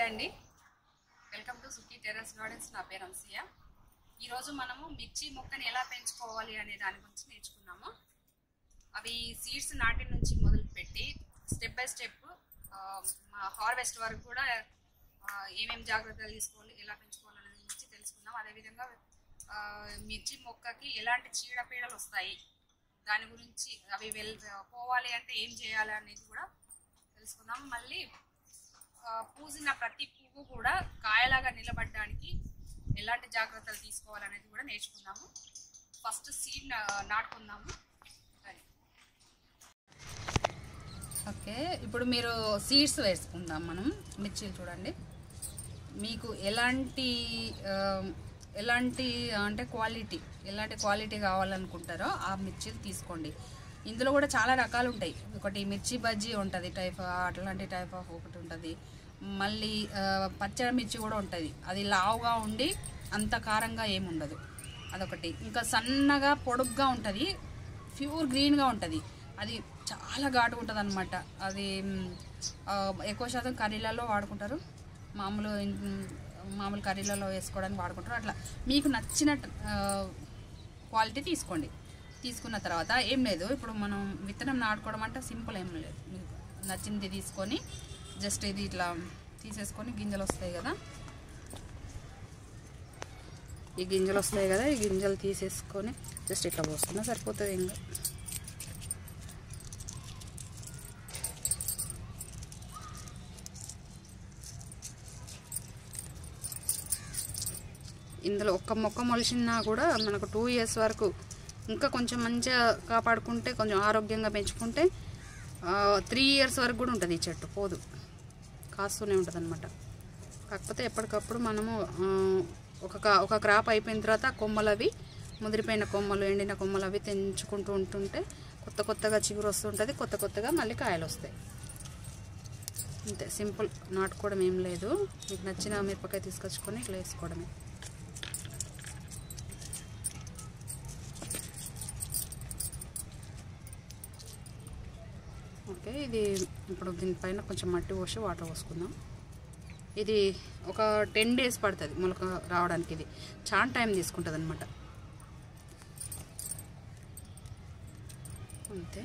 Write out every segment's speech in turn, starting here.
అండి welcome to Sukhi terrace gardens నా పేరు అంసియా ఈరోజు మనము మిర్చి మొక్కని ఎలా పెంచుకోవాలి అనే దాని గురించి నేర్చుకున్నాము అవి సీడ్స్ నాటి నుంచి మొదలుపెట్టి స్టెప్ బై స్టెప్ హార్వెస్ట్ వరకు కూడా ఆ, ఏమేం జాగ్రత్తలు తీసుకోవాలి ఎలా పెంచుకోవాలి అనే గురించి తెలుసుకుందాం అదేవిధంగా ఆ, మిర్చి మొక్కకి ఎలాంటి చీడపీడలు వస్తాయి దాని గురించి అవి వెల్ పోవాలి అంటే ఏం చేయాలి అనేది కూడా తెలుసుకుందాం మళ్ళీ ఆ, పూసిన ప్రతి పువ్వు కూడా కాయలాగా నిలబడడానికి ఎలాంటి జాగ్రత్తలు తీసుకోవాలనేది కూడా నేర్చుకుందాము ఫస్ట్ సీడ్ నాటుకుందాము సరే. ఓకే ఇప్పుడు మీరు సీడ్స్ వేసుకుందాం మనం మిర్చీలు చూడండి మీకు ఎలాంటి ఆ, ఎలాంటి అంటే క్వాలిటీ ఎలాంటి క్వాలిటీ కావాలనుకుంటారో ఆ మిర్చీలు తీసుకోండి ఇందులో కూడా చాలా రకాలు ఉంటాయి ఒకటి మిర్చి బజ్జీ ఉంటుంది టైప్ అట్లాంటి టైప్ ఆఫ్ ఒకటి ఉంటుంది మళ్ళీ ఆ, పచ్చడి మిర్చి కూడా ఉంటుంది అది లావుగా ఉండి అంత కారంగా ఏమి ఉండదు అదొకటి ఇంకా సన్నగా పొడుగ్గా ఉంటుంది ప్యూర్ గ్రీన్గా ఉంటుంది అది చాలా ఘాటుగా ఉంటుంది అనమాట అది మ్, ఆ, ఎక్కువ శాతం కర్రీలలో వాడుకుంటారు మామూలు ఇన్- మామూలు కర్రీలలో వేసుకోవడానికి వాడుకుంటారు అట్లా మీకు నచ్చిన క్వాలిటీ తీసుకోండి తీసుకున్న తర్వాత ఏం లేదు ఇప్పుడు మనం విత్తనం నాటుకోవడం అంటే సింపుల్ ఏం లేదు మీకు నచ్చింది తీసుకొని జస్ట్ ఇది ఇట్లా తీసేసుకొని గింజలు వస్తాయి కదా ఈ గింజలు వస్తాయి కదా ఈ గింజలు తీసేసుకొని జస్ట్ ఇట్లా పోసుకున్నా సరిపోతుంది ఇంకా ఇందులో ఒక్క మొక్క మొలిచినా కూడా మనకు టూ ఇయర్స్ వరకు ఇంకా కొంచెం మంచిగా కాపాడుకుంటే కొంచెం ఆరోగ్యంగా పెంచుకుంటే త్రీ ఇయర్స్ వరకు కూడా ఉంటుంది ఈ చెట్టు పోదు కాస్తూనే ఉంటుంది అనమాట కాకపోతే ఎప్పటికప్పుడు మనము ఆ, ఒక కా- ఒక క్రాప్ అయిపోయిన తర్వాత ఆ కొమ్మలు అవి ముదిరిపోయిన కొమ్మలు ఎండిన కొమ్మలు అవి తెంచుకుంటూ ఉంటుంటే కొత్త కొత్తగా చిగురు వస్తుంటుంది కొత్త కొత్తగా మళ్ళీ కాయలు వస్తాయి అంతే సింపుల్ నాటుకోవడం ఏం లేదు మీకు నచ్చిన మిరపకాయ తీసుకొచ్చుకొని ఇట్లా వేసుకోవడమే ఓకే ఇది ఇప్పుడు దీనిపైన కొంచెం మట్టి పోసి వాటర్ పోసుకుందాం ఇది ఒక టెన్ డేస్ పడుతుంది మొలక రావడానికి ఇది చాలా టైం తీసుకుంటుంది అనమాట అంతే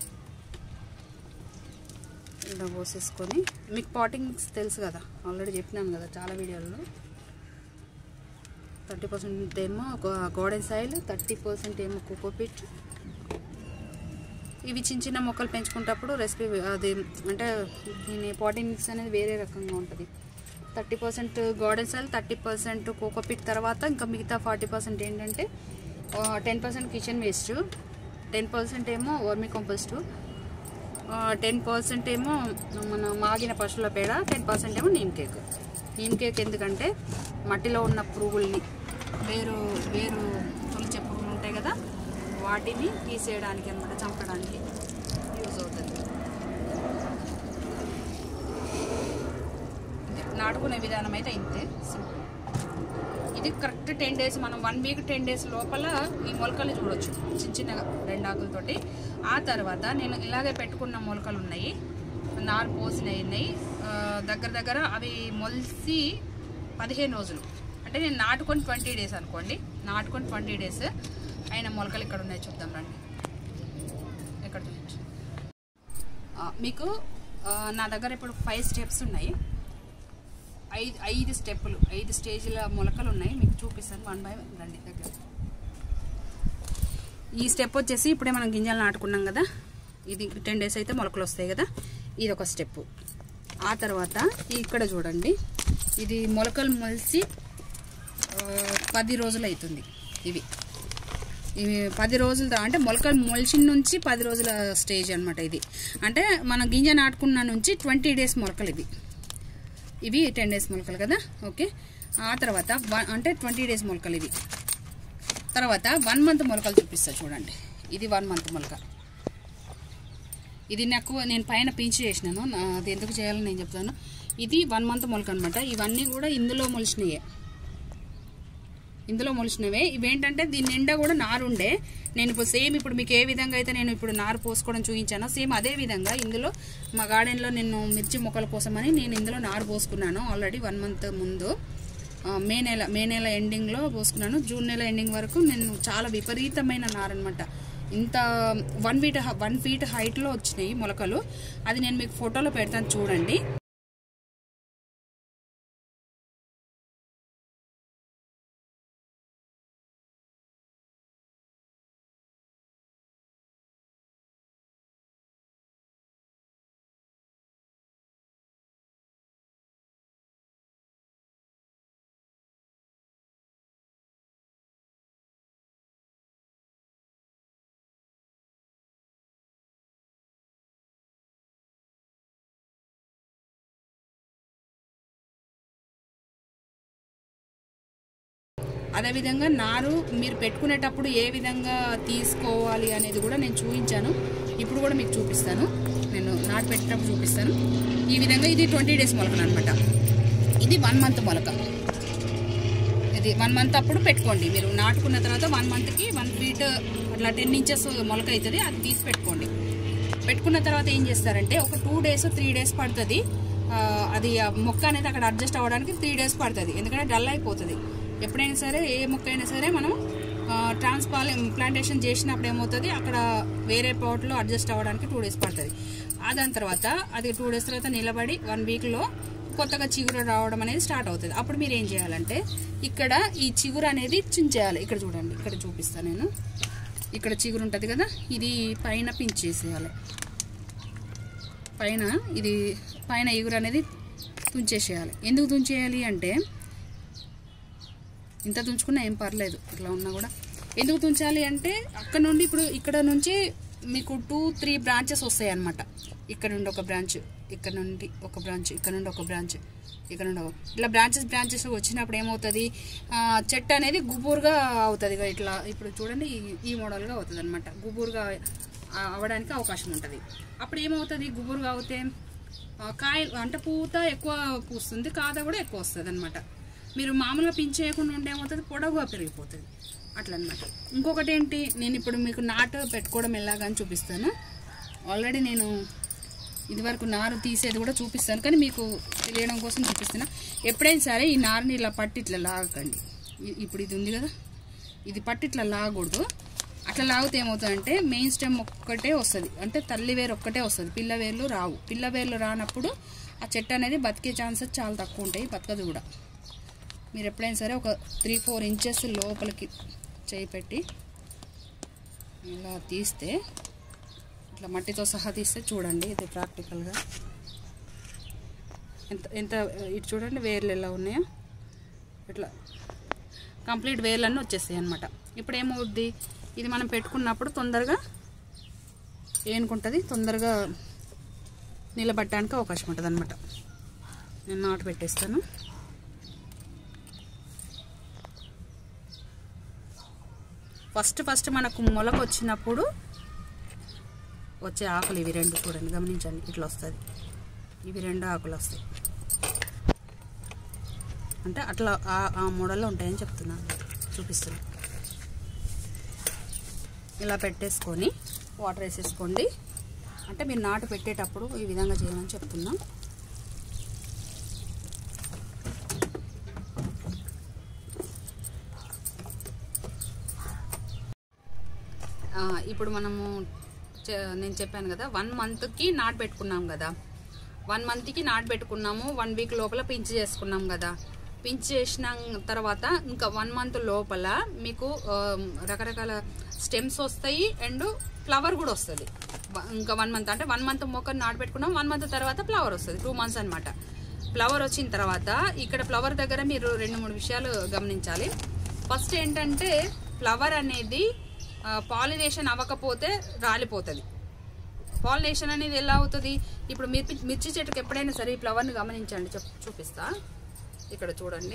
ఇలా పోసేసుకొని మీకు పాటింగ్స్ తెలుసు కదా ఆల్రెడీ చెప్పినాను కదా చాలా వీడియోల్లో థర్టీ పర్సెంట్ ఏమో ఒక గోడెన్ సాయిల్ థర్టీ పర్సెంట్ ఏమో కోకోపిట్ ఇవి చిన్న చిన్న మొక్కలు పెంచుకునేటప్పుడు రెసిపీ అది అంటే దీని పాటింగ్ మిక్స్ అనేది వేరే రకంగా ఉంటుంది thirty percent garden soil thirty percent cocopeat తర్వాత ఇంకా మిగతా ఫార్టీ పర్సెంట్ ఏంటంటే ten percent kitchen waste ten percent ఏమో వర్మి కంపోస్టు టెన్ పర్సెంట్ ఏమో మన మాగిన పశువుల పేడ టెన్ పర్సెంట్ ఏమో నీమ్ కేక్ నీమ్ కేక్ ఎందుకంటే మట్టిలో ఉన్న పురుగుల్ని వేరు వేరు తొలిచే పురుగులు ఉంటాయి కదా వాటిని తీసేయడానికి అనమాట చంపడానికి యూజ్ అవుతుంది ఇంతే. నాటుకునే విధానం అయితే ఇంతే సింపుల్ ఇది కరెక్ట్ టెన్ డేస్ మనం వన్ వీక్ టెన్ డేస్ లోపల ఈ మొలకలు చూడొచ్చు చిన్న చిన్నగా రెండు ఆకులతోటి ఆ తర్వాత నేను ఇలాగే పెట్టుకున్న మొలకలు ఉన్నాయి నారు పోసినవి ఉన్నాయి ఆ, దగ్గర దగ్గర అవి మొలిసి పదిహేను రోజులు అంటే నేను నాటుకొని ట్వంటీ డేస్ అనుకోండి నాటుకొని ట్వంటీ డేస్ అయిన మొలకలు ఇక్కడ ఉన్నాయి చూద్దాం రండి ఎక్కడ చూపించు ఆ, మీకు ఆ, నా దగ్గర ఇప్పుడు ఫైవ్ స్టెప్స్ ఉన్నాయి ఐదు ఐదు స్టెప్పులు ఐదు స్టేజ్ల మొలకలు ఉన్నాయి మీకు చూపిస్తాను వన్ బై వన్ రండి దగ్గర ఈ స్టెప్ వచ్చేసి ఇప్పుడే మనం గింజలు నాటుకున్నాం కదా ఇది టెన్ డేస్ అయితే మొలకలు వస్తాయి కదా ఇది ఒక స్టెప్ ఆ తర్వాత ఇక్కడ చూడండి ఇది మొలకలు మొలిసి ఆ, పది రోజులు అవుతుంది ఇవి ఇవి పది రోజుల దా- అంటే మొలకలు మొలిచిన నుంచి పది రోజుల స్టేజ్ అనమాట ఇది అంటే మన గింజ నాటుకున్న నుంచి ట్వంటీ డేస్ మొలకలు ఇవి ఇవి టెన్ డేస్ మొలకలు కదా ఓకే ఆ తర్వాత వన్ అంటే ట్వంటీ డేస్ మొలకలు ఇవి తర్వాత వన్ మంత్ మొలకలు చూపిస్తా చూడండి ఇది వన్ మంత్ మొలక ఇది నాకు నేను పైన పీచు చేసినాను నా- అది ఎందుకు చేయాలని నేను చెప్తాను ఇది వన్ మంత్ మొలక అనమాట ఇవన్నీ కూడా ఇందులో మొలిచినాయే ఇందులో మొలిచినవే ఇవేంటంటే దీని నిండా కూడా నారు ఉండే నేను ఇప్పుడు సేమ్ ఇప్పుడు మీకు ఏ విధంగా అయితే నేను ఇప్పుడు నారు పోసుకోవడం చూపించానో సేమ్ అదే విధంగా ఇందులో మా గార్డెన్లో నేను మిర్చి మొక్కల కోసమని నేను ఇందులో నారు పోసుకున్నాను ఆల్రెడీ వన్ మంత్ ముందు ఆ, మే నెల మే నెల ఎండింగ్లో పోసుకున్నాను జూన్ నెల ఎండింగ్ వరకు నేను చాలా విపరీతమైన నారు అనమాట ఇంత వన్ ఫీట్ వన్ ఫీట్ హైట్లో వచ్చినాయి మొలకలు అది నేను మీకు ఫోటోలో పెడతాను చూడండి అదేవిధంగా నారు మీరు పెట్టుకునేటప్పుడు ఏ విధంగా తీసుకోవాలి అనేది కూడా నేను చూపించాను ఇప్పుడు కూడా మీకు చూపిస్తాను నేను నాటు పెట్టేటప్పుడు చూపిస్తాను ఈ విధంగా ఇది ట్వంటీ డేస్ మొలకలు అనమాట ఇది వన్ మంత్ మొలక ఇది వన్ మంత్ అప్పుడు పెట్టుకోండి మీరు నాటుకున్న తర్వాత వన్ మంత్కి వన్ ఫీట్ అట్లా టెన్ ఇంచెస్ మొలక అవుతుంది అది తీసి పెట్టుకోండి పెట్టుకున్న తర్వాత ఏం చేస్తారంటే ఒక టూ డేస్ త్రీ డేస్ పడుతుంది ఆ, అది ఆ మొక్క అనేది అక్కడ అడ్జస్ట్ అవ్వడానికి త్రీ డేస్ పడుతుంది ఎందుకంటే డల్ అయిపోతుంది ఎప్పుడైనా సరే ఏ మొక్క అయినా సరే మనం ట్రాన్స్పాల్ ప్లాంటేషన్ చేసినప్పుడు ఏమవుతుంది అక్కడ వేరే పాట్లో అడ్జస్ట్ అవ్వడానికి టూ డేస్ పడుతుంది ఆ దాని తర్వాత అది టూ డేస్ తర్వాత నిలబడి వన్ వీక్లో కొత్తగా చిగురు రావడం అనేది స్టార్ట్ అవుతుంది అప్పుడు మీరు ఏం చేయాలంటే ఇక్కడ ఈ చిగురు అనేది చించేయాలి ఇక్కడ చూడండి ఇక్కడ చూపిస్తాను నేను ఇక్కడ చిగురు ఉంటుంది కదా ఇది పైన పించేసేయాలి పైన ఇది పైన ఎగురు అనేది తుంచేసేయాలి ఎందుకు తుంచేయాలి అంటే ఇంత తుంచుకున్నా ఏం పర్లేదు ఇట్లా ఉన్నా కూడా ఎందుకు తుంచాలి అంటే అక్కడ నుండి ఇప్పుడు ఇక్కడ నుంచి మీకు టూ త్రీ బ్రాంచెస్ వస్తాయి అనమాట ఇక్కడ నుండి ఒక బ్రాంచ్ ఇక్కడ నుండి ఒక బ్రాంచ్ ఇక్కడ నుండి ఒక బ్రాంచ్ ఇక్కడ నుండి ఒక- ఇట్లా బ్రాంచెస్ బ్రాంచెస్ వచ్చినప్పుడు ఏమవుతుంది ఆ, చెట్టు అనేది గుబురుగా అవుతుంది ఇక ఇట్లా ఇప్పుడు చూడండి ఈ- ఈ మోడల్గా అవుతుంది అనమాట గుబురుగా ఆ, అవ్వడానికి అవకాశం ఉంటుంది అప్పుడు ఏమవుతుంది గుబురుగా అవుతే ఆ, కాయ అంటే పూత ఎక్కువ పూస్తుంది కాత కూడా ఎక్కువ వస్తుంది అనమాట మీరు మామూలుగా పించేయకుండా ఉంటే ఏమవుతుంది పొడవుగా పెరిగిపోతుంది అట్లా అనమాట ఇంకొకటి ఏంటి నేను ఇప్పుడు మీకు నాటు పెట్టుకోవడం ఎలాగని చూపిస్తాను ఆల్రెడీ నేను ఇదివరకు నారు తీసేది కూడా చూపిస్తాను కానీ మీకు తెలియడం కోసం చూపిస్తున్నా ఎప్పుడైనా సరే ఈ నారుని ఇలా పట్టి ఇట్లా లాగకండి ఇ- ఇప్పుడు ఇది ఉంది కదా ఇది పట్టి ఇట్లా లాగకూడదు అట్లా లాగితే ఏమవుతుందంటే మెయిన్ స్టెమ్ ఒక్కటే వస్తుంది అంటే తల్లి వేరు ఒక్కటే వస్తుంది పిల్ల వేర్లు రావు పిల్ల వేర్లు రానప్పుడు ఆ చెట్టు అనేది బతికే ఛాన్సెస్ చాలా తక్కువ ఉంటాయి బతకదు కూడా మీరు ఎప్పుడైనా సరే ఒక త్రీ ఫోర్ ఇంచెస్ లోపలికి చేయి పెట్టి ఇలా తీస్తే ఇట్లా మట్టితో సహా తీస్తే చూడండి ఇది ప్రాక్టికల్గా ఎంత ఎంత ఇటు చూడండి వేర్లు ఎలా ఉన్నాయో ఇట్లా కంప్లీట్ వేర్లన్నీ వచ్చేస్తాయి అనమాట ఇప్పుడు ఏమవుద్ది ఇది మనం పెట్టుకున్నప్పుడు తొందరగా ఏనుకుంటుంది తొందరగా నిలబట్టడానికి అవకాశం ఉంటుంది అనమాట నేను నాటు పెట్టేస్తాను ఫస్ట్ ఫస్ట్ మనకు మొలక వచ్చినప్పుడు వచ్చే ఆకులు ఇవి రెండు చూడండి గమనించండి ఇట్లా వస్తుంది ఇవి రెండు ఆకులు వస్తాయి అంటే అట్లా ఆ- ఆ మోడల్లో ఉంటాయని చెప్తున్నాను చూపిస్తున్నాను ఇలా పెట్టేసుకొని వాటర్ వేసేసుకోండి అంటే మీరు నాటు పెట్టేటప్పుడు ఈ విధంగా చేయమని చెప్తున్నాం ఆ, ఇప్పుడు మనము చె- నేను చెప్పాను కదా వన్ మంత్కి నాటు పెట్టుకున్నాం కదా వన్ మంత్కి నాటు పెట్టుకున్నాము వన్ వీక్ లోపల పించ్ చేసుకున్నాం కదా పించ్ చేసిన తర్వాత ఇంకా వన్ మంత్ లోపల మీకు ఆ, రకరకాల స్టెమ్స్ వస్తాయి అండ్ ఫ్లవర్ కూడా వస్తుంది వ- ఇంకా వన్ మంత్ అంటే వన్ మంత్ మొక్కను నాటు పెట్టుకున్నాం వన్ మంత్ తర్వాత ఫ్లవర్ వస్తుంది టూ మంత్స్ అన్నమాట ఫ్లవర్ వచ్చిన తర్వాత ఇక్కడ ఫ్లవర్ దగ్గర మీరు రెండు మూడు విషయాలు గమనించాలి ఫస్ట్ ఏంటంటే ఫ్లవర్ అనేది పాలినేషన్ అవ్వకపోతే రాలిపోతుంది పాలినేషన్ అనేది ఎలా అవుతుంది ఇప్పుడు మిర్చి మిర్చి చెట్టుకి ఎప్పుడైనా సరే ఈ ఫ్లవర్ని గమనించండి చెప్ చూపిస్తా ఇక్కడ చూడండి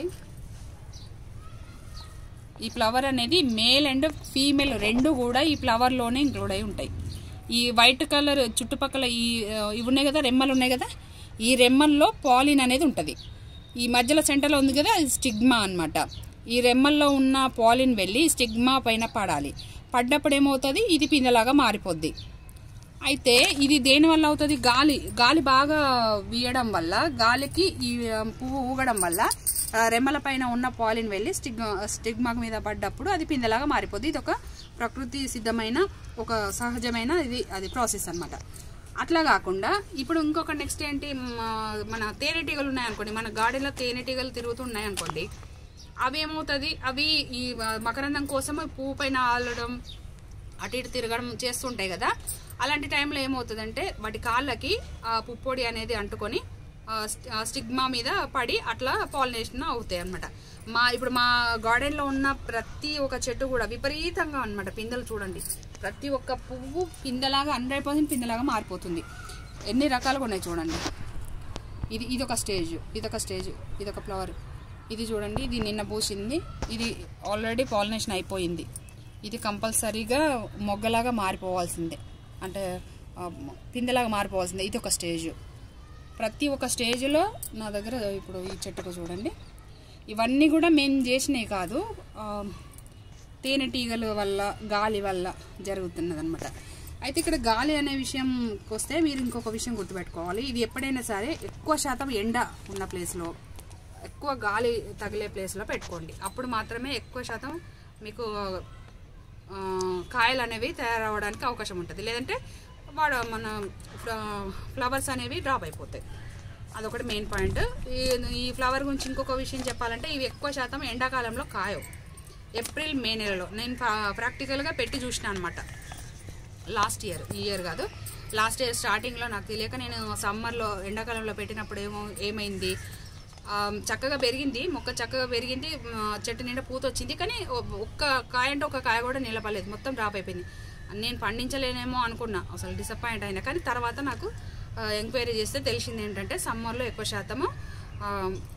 ఈ ఫ్లవర్ అనేది మేల్ అండ్ ఫీమేల్ రెండు కూడా ఈ ఫ్లవర్లోనే ఇంక్లూడ్ అయి ఉంటాయి ఈ వైట్ కలర్ చుట్టుపక్కల ఈ ఆ, ఇవి ఉన్నాయి కదా రెమ్మలు ఉన్నాయి కదా ఈ రెమ్మల్లో పాలిన్ అనేది ఉంటుంది ఈ మధ్యలో సెంటర్లో ఉంది కదా అది స్టిగ్మా అన్నమాట ఈ రెమ్మల్లో ఉన్న పాలిన్ వెళ్ళి స్టిగ్మా పైన పడాలి పడ్డప్పుడు ఏమవుతుంది ఇది పిందెలాగా మారిపోద్ది అయితే ఇది దేని వల్ల అవుతుంది గాలి గాలి బాగా వీయడం వల్ల గాలికి ఈ ఆ, పువ్వు ఊగడం వల్ల ఆ, రెమ్మల పైన ఉన్న పాలిన్ వెళ్ళి స్టిగ్ స్టిగ్మా మీద పడ్డప్పుడు అది పిందెలాగా మారిపోద్ది ఇది ఒక ప్రకృతి సిద్ధమైన ఒక సహజమైన ఇది అది ప్రాసెస్ అన్నమాట అట్లా కాకుండా ఇప్పుడు ఇంకొక నెక్స్ట్ ఏంటి మ- మన తేనెటీగలు ఉన్నాయనుకోండి మన గార్డెన్లో తేనెటీగలు తిరుగుతున్నాయి అనుకోండి అవి ఏమవుతుంది అవి ఈ ఆ, మకరందం కోసం పువ్వు పైన ఆలడం అటు ఇటు తిరగడం చేస్తుంటాయి కదా అలాంటి టైంలో ఏమవుతుందంటే వాటి కాళ్ళకి ఆ పుప్పొడి అనేది అంటుకొని ఆ స్ట్- ఆ స్టిగ్మా మీద పడి అట్లా పాలినేషన్ అవుతాయి అనమాట మా ఇప్పుడు మా గార్డెన్లో ఉన్న ప్రతి ఒక్క చెట్టు కూడా విపరీతంగా అన్నమాట పిందెలు చూడండి ప్రతి ఒక్క పువ్వు పిందెలాగా హండ్రెడ్ పర్సెంట్ పిందెలాగా మారిపోతుంది ఎన్ని రకాలుగా ఉన్నాయి చూడండి ఇది ఇది ఒక స్టేజ్ ఇది ఒక స్టేజ్ ఇది ఒక ఫ్లవర్ ఇది చూడండి ఇది నిన్న పూసింది ఇది ఆల్రెడీ పాలినేషన్ అయిపోయింది ఇది కంపల్సరీగా మొగ్గలాగా మారిపోవాల్సిందే అంటే ఆ, పిందెలాగా మారిపోవాల్సిందే ఇది ఒక స్టేజ్ ప్రతి ఒక్క స్టేజ్లో నా దగ్గర ఇప్పుడు ఈ చెట్టుకు చూడండి ఇవన్నీ కూడా మేము చేసినవి కాదు ఆ, తేనెటీగల వల్ల గాలి వల్ల జరుగుతున్నది అనమాట అయితే ఇక్కడ గాలి అనే విషయంకి వస్తే మీరు ఇంకొక విషయం గుర్తుపెట్టుకోవాలి ఇది ఎప్పుడైనా సరే ఎక్కువ శాతం ఎండ ఉన్న ప్లేస్లో ఎక్కువ గాలి తగిలే ప్లేస్లో పెట్టుకోండి అప్పుడు మాత్రమే ఎక్కువ శాతం మీకు ఆ, కాయలు అనేవి తయారవడానికి అవకాశం ఉంటుంది లేదంటే వాడు మన ఫ్ల- ఫ్లవర్స్ అనేవి డ్రాప్ అయిపోతాయి అదొకటి మెయిన్ పాయింట్ ఈ ఈ ఫ్లవర్ గురించి ఇంకొక విషయం చెప్పాలంటే ఇవి ఎక్కువ శాతం ఎండాకాలంలో కాయవు ఏప్రిల్ మే నెలలో నేను ప్రా- ప్రాక్టికల్గా పెట్టి చూసిన అనమాట లాస్ట్ ఇయర్ ఈ ఇయర్ కాదు లాస్ట్ ఇయర్ స్టార్టింగ్లో నాకు తెలియక నేను సమ్మర్లో ఎండాకాలంలో పెట్టినప్పుడు ఏమో ఏమైంది ఆ, చక్కగా పెరిగింది మొక్క చక్కగా పెరిగింది ఆ, చెట్టు నిండా పూత వచ్చింది కానీ ఒ- ఒక్క కాయ అంటే ఒక కాయ కూడా నిలబడలేదు మొత్తం డ్రాప్ అయిపోయింది నేను పండించలేనేమో అనుకున్నా అసలు డిసప్పాయింట్ అయినా కానీ తర్వాత నాకు ఎంక్వైరీ చేస్తే తెలిసింది ఏంటంటే సమ్మర్లో ఎక్కువ శాతము ఆ,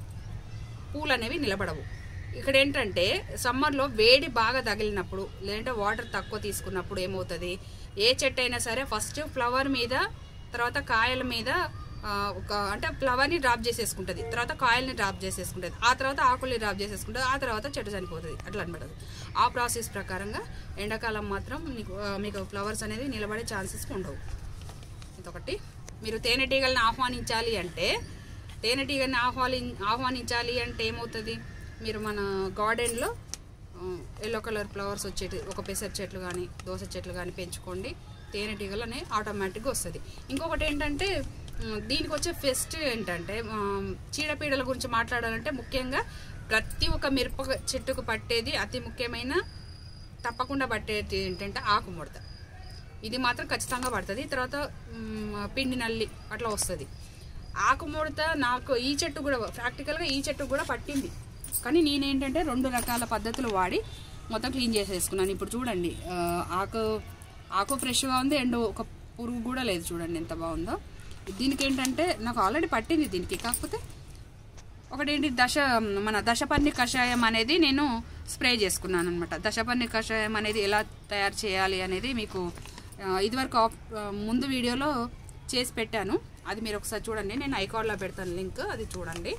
పూలు అనేవి నిలబడవు ఇక్కడ ఏంటంటే సమ్మర్లో వేడి బాగా తగిలినప్పుడు లేదంటే వాటర్ తక్కువ తీసుకున్నప్పుడు ఏమవుతుంది ఏ చెట్టు అయినా సరే ఫస్ట్ ఫ్లవర్ మీద తర్వాత కాయల మీద ఆ, ఒక అంటే ఫ్లవర్ని డ్రాప్ చేసేసుకుంటుంది తర్వాత కాయల్ని డ్రాప్ చేసేసుకుంటుంది ఆ తర్వాత ఆకుల్ని డ్రాప్ చేసేసుకుంటుంది ఆ తర్వాత చెట్టు చనిపోతుంది అట్లా అనమాట ఆ ప్రాసెస్ ప్రకారంగా ఎండాకాలం మాత్రం మీకు ఆ, మీకు ఫ్లవర్స్ అనేది నిలబడే ఛాన్సెస్ ఉండవు ఇదొకటి మీరు తేనెటీగల్ని ఆహ్వానించాలి అంటే తేనెటీగల్ని ఆహ్వాని ఆహ్వానించాలి అంటే ఏమవుతుంది మీరు మన గార్డెన్లో ఎల్లో కలర్ ఫ్లవర్స్ వచ్చేటి ఒక పెసర చెట్లు కానీ దోస చెట్లు కానీ పెంచుకోండి తేనెటీగలు అనేవి ఆటోమేటిక్గా వస్తుంది ఇంకొకటి ఏంటంటే ఉమ్, దీనికి వచ్చే ఫెస్ట్ ఏంటంటే ఉమ్, చీడపీడల గురించి మాట్లాడాలంటే ముఖ్యంగా ప్రతి ఒక్క మిరప చెట్టుకు పట్టేది అతి ముఖ్యమైన తప్పకుండా పట్టేది ఏంటంటే ఆకుముడత ఇది మాత్రం ఖచ్చితంగా పడుతుంది తర్వాత మ్, పిండి నల్లి అట్లా వస్తుంది ఆకుముడత నాకు ఈ చెట్టు కూడా ప్రాక్టికల్గా ఈ చెట్టు కూడా పట్టింది కానీ నేనేంటంటే రెండు రకాల పద్ధతులు వాడి మొత్తం క్లీన్ చేసేసుకున్నాను ఇప్పుడు చూడండి ఆ, ఆకు ఆకు ఫ్రెష్గా ఉంది అండ్ ఒక పురుగు కూడా లేదు చూడండి ఎంత బాగుందో దీనికి ఏంటంటే నాకు ఆల్రెడీ పట్టింది దీనికి కాకపోతే ఒకటేంటి దశ మన దశపర్ణి కషాయం అనేది నేను స్ప్రే చేసుకున్నాను అనమాట దశపర్ణి కషాయం అనేది ఎలా తయారు చేయాలి అనేది మీకు ఆ, ఇదివరకు ఆఫ్- ఆ, ముందు వీడియోలో చేసి పెట్టాను అది మీరు ఒకసారి చూడండి నేను ఐకార్డ్లో పెడతాను లింక్ అది చూడండి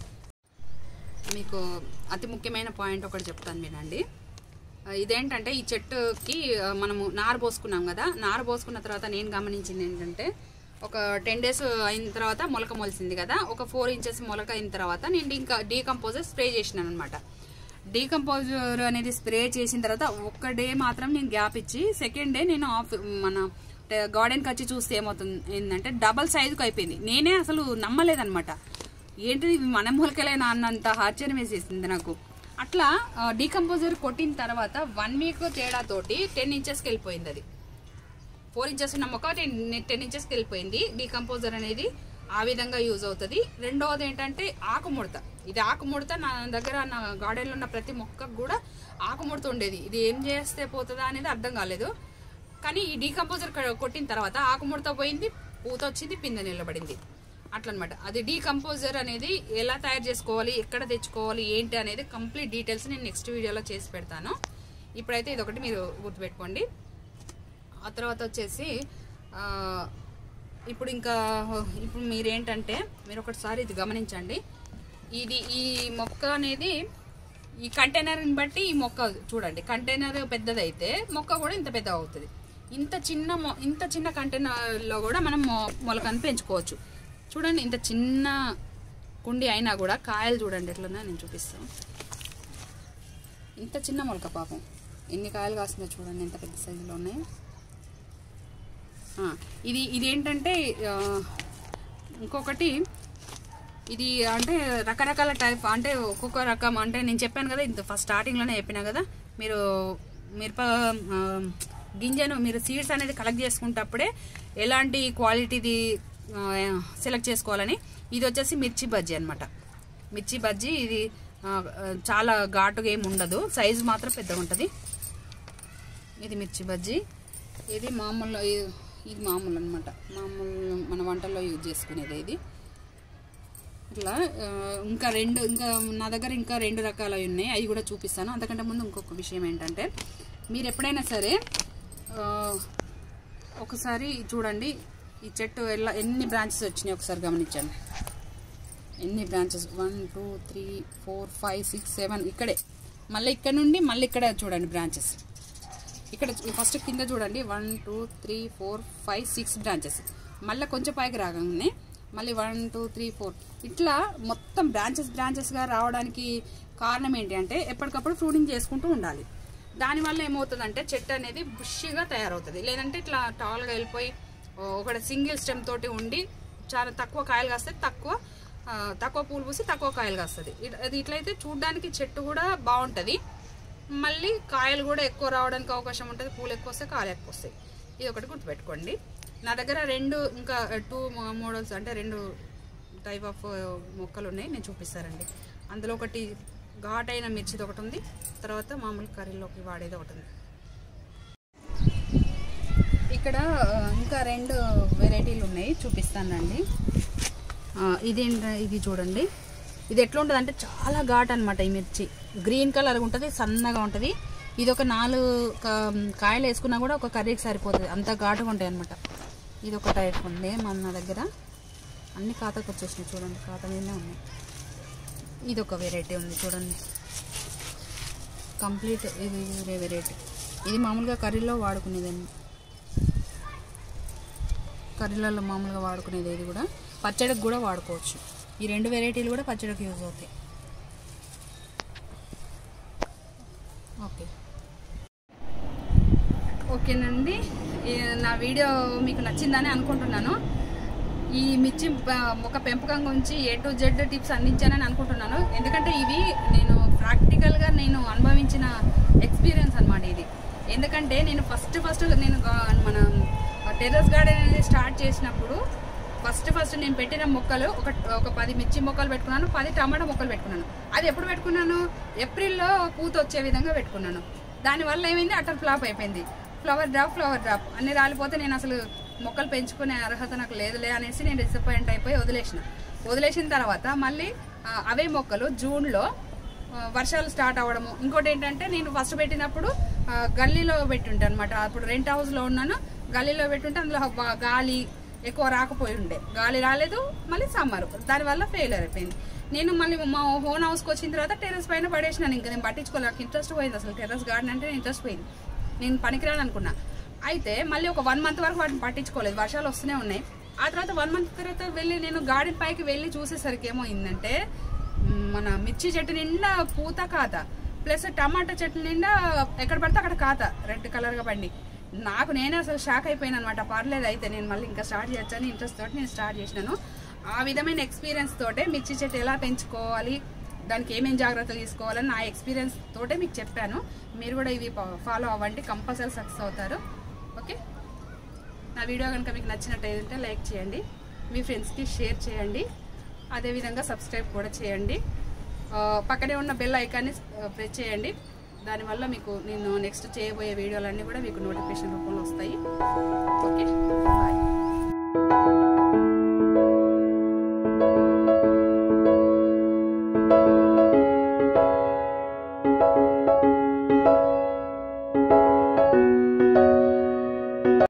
మీకు అతి ముఖ్యమైన పాయింట్ ఒకటి చెప్తాను వినండి ఆ, ఇదేంటంటే ఈ చెట్టుకి ఆ, మనము నారు పోసుకున్నాం కదా నారు పోసుకున్న తర్వాత నేను గమనించింది ఏంటంటే ఒక టెన్ డేస్ అయిన తర్వాత మొలక మొలిసింది కదా ఒక ఫోర్ ఇంచెస్ మొలక అయిన తర్వాత నేను ఇంకా డీకంపోజర్ స్ప్రే చేసినాను అనమాట డీకంపోజర్ అనేది స్ప్రే చేసిన తర్వాత ఒక్క డే మాత్రం నేను గ్యాప్ ఇచ్చి సెకండ్ డే నేను ఆఫ్ మన గార్డెన్కి వచ్చి చూస్తే ఏమవుతుంది ఏంటంటే డబల్ సైజుకి అయిపోయింది నేనే అసలు నమ్మలేదన్నమాట ఏంటిది ఇవి మన మూలకలేనా అన్నంత ఆశ్చర్యం వేసేసింది నాకు అట్లా డీకంపోజర్ కొట్టిన తర్వాత వన్ వీక్ తేడాతోటి టెన్ ఇంచెస్కి వెళ్ళిపోయింది అది ఫోర్ ఇంచెస్ ఉన్న మొక్క టెన్ టెన్ ఇంచెస్కి వెళ్ళిపోయింది డీకంపోజర్ అనేది ఆ విధంగా యూజ్ అవుతుంది రెండవది ఏంటంటే ఆకుముడత ఇది ఆకుముడత నా దగ్గర నా గార్డెన్లో ఉన్న ప్రతి మొక్కకు కూడా ఆకుముడత ఉండేది ఇది ఏం చేస్తే పోతుందా అనేది అర్థం కాలేదు కానీ ఈ డీకంపోజర్ కొట్టిన తర్వాత ఆకుముడత పోయింది పూత వచ్చింది పిందె నిలబడింది అట్లనమాట అది డీకంపోజర్ అనేది ఎలా తయారు చేసుకోవాలి ఎక్కడ తెచ్చుకోవాలి ఏంటి అనేది కంప్లీట్ డీటెయిల్స్ నేను నెక్స్ట్ వీడియోలో చేసి పెడతాను ఇప్పుడైతే ఇదొకటి మీరు గుర్తుపెట్టుకోండి ఆ తర్వాత వచ్చేసి ఆ, ఇప్పుడు ఇంకా ఇప్పుడు మీరేంటంటే మీరు ఒకటిసారి ఇది గమనించండి ఇది ఈ మొక్క అనేది ఈ కంటైనర్ని బట్టి ఈ మొక్క చూడండి కంటైనర్ పెద్దదైతే మొక్క కూడా ఇంత పెద్ద అవుతుంది ఇంత చిన్న మొ- ఇంత చిన్న కంటైనర్లో కూడా మనం మొ- మొలకను పెంచుకోవచ్చు చూడండి ఇంత చిన్న కుండి అయినా కూడా కాయలు చూడండి ఎట్లున్నా నేను చూపిస్తాను ఇంత చిన్న మొలక పాపం ఎన్ని కాయలు కాస్తుందో చూడండి ఎంత పెద్ద సైజులో ఉన్నాయి ఆ, ఇది ఇది ఏంటంటే ఆ, ఇంకొకటి ఇది అంటే రకరకాల టైప్ అంటే ఒక్కొక్క రకం అంటే నేను చెప్పాను కదా ఇంత ఫస్ట్ స్టార్టింగ్లోనే చెప్పినా కదా మీరు మిరప ఆ, గింజను మీరు సీడ్స్ అనేది కలెక్ట్ చేసుకుంటప్పుడే ఎలాంటి క్వాలిటీది సెలెక్ట్ చేసుకోవాలని ఇది వచ్చేసి మిర్చి బజ్జీ అన్నమాట మిర్చి బజ్జీ ఇది ఆ, చాలా ఘాటుగా ఏమి ఉండదు సైజు మాత్రం పెద్దగా ఉంటుంది ఇది మిర్చి బజ్జీ ఇది మామూలు ఇది- ఇది మామూలు అనమాట మామూలు మన వంటల్లో యూజ్ చేసుకునేది ఇది ఇట్లా ఆ, ఇంకా రెండు ఇంకా నా దగ్గర ఇంకా రెండు రకాలు ఉన్నాయి అవి కూడా చూపిస్తాను అంతకంటే ముందు ఇంకొక విషయం ఏంటంటే మీరు ఎప్పుడైనా సరే ఆ, ఒకసారి చూడండి ఈ చెట్టు ఎలా ఎన్ని బ్రాంచెస్ వచ్చినాయి ఒకసారి గమనించండి ఎన్ని branches one two three four five six seven ఇక్కడే మళ్ళీ ఇక్కడ నుండి మళ్ళీ ఇక్కడ చూడండి బ్రాంచెస్ ఇక్కడ ఫస్ట్ కింద చూడండి one two three four five six branches మళ్ళీ కొంచెం పైకి రాగానే మళ్ళీ వన్ టూ త్రీ ఫోర్ ఇట్లా మొత్తం బ్రాంచెస్ బ్రాంచెస్గా రావడానికి కారణం ఏంటి అంటే ఎప్పటికప్పుడు ఫ్రూటింగ్ చేసుకుంటూ ఉండాలి దానివల్ల ఏమవుతుందంటే చెట్టు అనేది బుషిగా తయారవుతుంది లేదంటే ఇట్లా టాల్గా వెళ్ళిపోయి ఓ, ఒకటి సింగిల్ స్టెమ్ తోటి ఉండి చాలా తక్కువ కాయలు కాస్తే తక్కువ ఆ, తక్కువ పూలు పూసి తక్కువ కాయలు కాస్తుంది ఇట్- అది ఇట్లయితే చూడడానికి చెట్టు కూడా బాగుంటుంది మళ్ళీ కాయలు కూడా ఎక్కువ రావడానికి అవకాశం ఉంటుంది పూలు ఎక్కువ వస్తాయి కాయలు ఎక్కువ వస్తాయి ఇది ఒకటి గుర్తుపెట్టుకోండి నా దగ్గర రెండు ఇంకా టూ మోడల్స్ అంటే రెండు టైప్ ఆఫ్ మొక్కలు ఉన్నాయి నేను చూపిస్తానండి అందులో ఒకటి ఘాటైన మిర్చిది ఒకటి ఉంది తర్వాత మామూలు కర్రీలోకి వాడేది ఒకటి ఉంది ఇక్కడ ఆ, ఇంకా రెండు వెరైటీలు ఉన్నాయి చూపిస్తానండి ఆ, ఇదేంట ఇది చూడండి ఇది ఎట్లా ఉంటుంది అంటే చాలా ఘాట్ అనమాట ఈ మిర్చి గ్రీన్ కలర్ ఉంటుంది సన్నగా ఉంటుంది ఇది ఒక నాలుగు కా- కాయలు వేసుకున్నా కూడా ఒక కర్రీకి సరిపోతుంది అంత ఘాటుగా ఉంటాయి అనమాట ఇది ఒక టైప్ ఉంది మన దగ్గర అన్ని ఖాతాకు వచ్చేసినాయి చూడండి ఖాతా మీదనే ఉన్నాయి ఇది ఒక వెరైటీ ఉంది చూడండి కంప్లీట్ ఇది వేరే వెరైటీ ఇది మామూలుగా కర్రీలో వాడుకునేదండి కర్రీలలో మామూలుగా వాడుకునేది ఇది కూడా పచ్చడికి కూడా వాడుకోవచ్చు ఈ రెండు వెరైటీలు కూడా పచ్చడికి యూజ్ అవుతాయి ఓకే ఓకేనండి ఈ నా వీడియో మీకు నచ్చిందని అనుకుంటున్నాను ఈ మిర్చి ప- మొక్క పెంపకం గురించి ఏ టు జెడ్ టిప్స్ అందించానని అనుకుంటున్నాను ఎందుకంటే ఇవి నేను ప్రాక్టికల్గా నేను అనుభవించిన ఎక్స్పీరియన్స్ అన్నమాట ఇది ఎందుకంటే నేను ఫస్ట్ ఫస్ట్ నేను గా- మన టెర్రస్ గార్డెన్ అనేది స్టార్ట్ చేసినప్పుడు ఫస్ట్ ఫస్ట్ నేను పెట్టిన మొక్కలు ఒక ఒక పది మిర్చి మొక్కలు పెట్టుకున్నాను పది టమాటా మొక్కలు పెట్టుకున్నాను అది ఎప్పుడు పెట్టుకున్నాను ఏప్రిల్లో పూత వచ్చే విధంగా పెట్టుకున్నాను దానివల్ల ఏమైంది అటర్ ఫ్లాప్ అయిపోయింది ఫ్లవర్ డ్రాప్ ఫ్లవర్ డ్రాప్ అన్ని రాలిపోతే నేను అసలు మొక్కలు పెంచుకునే అర్హత నాకు లేదులే అనేసి నేను డిసప్పాయింట్ అయిపోయి వదిలేసిన వదిలేసిన తర్వాత మళ్ళీ ఆ, అవే మొక్కలు జూన్లో ఆ, వర్షాలు స్టార్ట్ అవ్వడము ఇంకోటి ఏంటంటే నేను ఫస్ట్ పెట్టినప్పుడు ఆ, గల్లీలో పెట్టుంటే అనమాట అప్పుడు రెంట్ హౌస్లో ఉన్నాను గల్లీలో పెట్టుంటే అందులో బా- గాలి ఎక్కువ రాకపోయి ఉండే గాలి రాలేదు మళ్ళీ సమ్మర్ దానివల్ల ఫెయిల్ అయిపోయింది నేను మళ్ళీ మా హోన్ హౌస్కి వచ్చిన తర్వాత టెర్రస్ పైన పడేసినాను ఇంకా నేను పట్టించుకోలేదు నాకు ఇంట్రెస్ట్ పోయింది అసలు టెర్రస్ గార్డెన్ అంటే ఇంట్రెస్ట్ పోయింది నేను పనికిరాను అనుకున్నా అయితే మళ్ళీ ఒక వన్ మంత్ వరకు వాటిని పట్టించుకోలేదు వర్షాలు వస్తూనే ఉన్నాయి ఆ తర్వాత వన్ మంత్ తర్వాత వెళ్ళి నేను గార్డెన్ పైకి వెళ్ళి చూసేసరికి ఏమైందంటే మ్, మన మిర్చి చెట్టు నిండా పూత కాత ప్లస్ టమాటా చెట్టు నిండా ఎక్కడ పడితే అక్కడ కాత రెడ్ కలర్గా పండి నాకు నేనే అసలు షాక్ అయిపోయాను అనమాట పర్లేదు అయితే నేను మళ్ళీ ఇంకా స్టార్ట్ చేయొచ్చని ఇంట్రెస్ట్ తోటి నేను స్టార్ట్ చేసినాను ఆ విధమైన ఎక్స్పీరియన్స్ తోటే మిర్చి చెట్టు ఎలా పెంచుకోవాలి దానికి ఏమేం జాగ్రత్తలు తీసుకోవాలని నా ఎక్స్పీరియన్స్ తోటే మీకు చెప్పాను మీరు కూడా ఇవి ఫాలో అవ్వండి కంపల్సరీ సక్సెస్ అవుతారు ఓకే నా వీడియో కనుక మీకు నచ్చినట్టయితే లైక్ చేయండి మీ ఫ్రెండ్స్కి షేర్ చేయండి అదేవిధంగా సబ్స్క్రైబ్ కూడా చేయండి ఆ, పక్కనే ఉన్న బెల్ ఐకాన్ని ప్రెస్ చేయండి దానివల్ల మీకు నేను నెక్స్ట్ చేయబోయే వీడియోలన్నీ కూడా మీకు నోటిఫికేషన్ రూపంలో వస్తాయి ఓకే బాయ్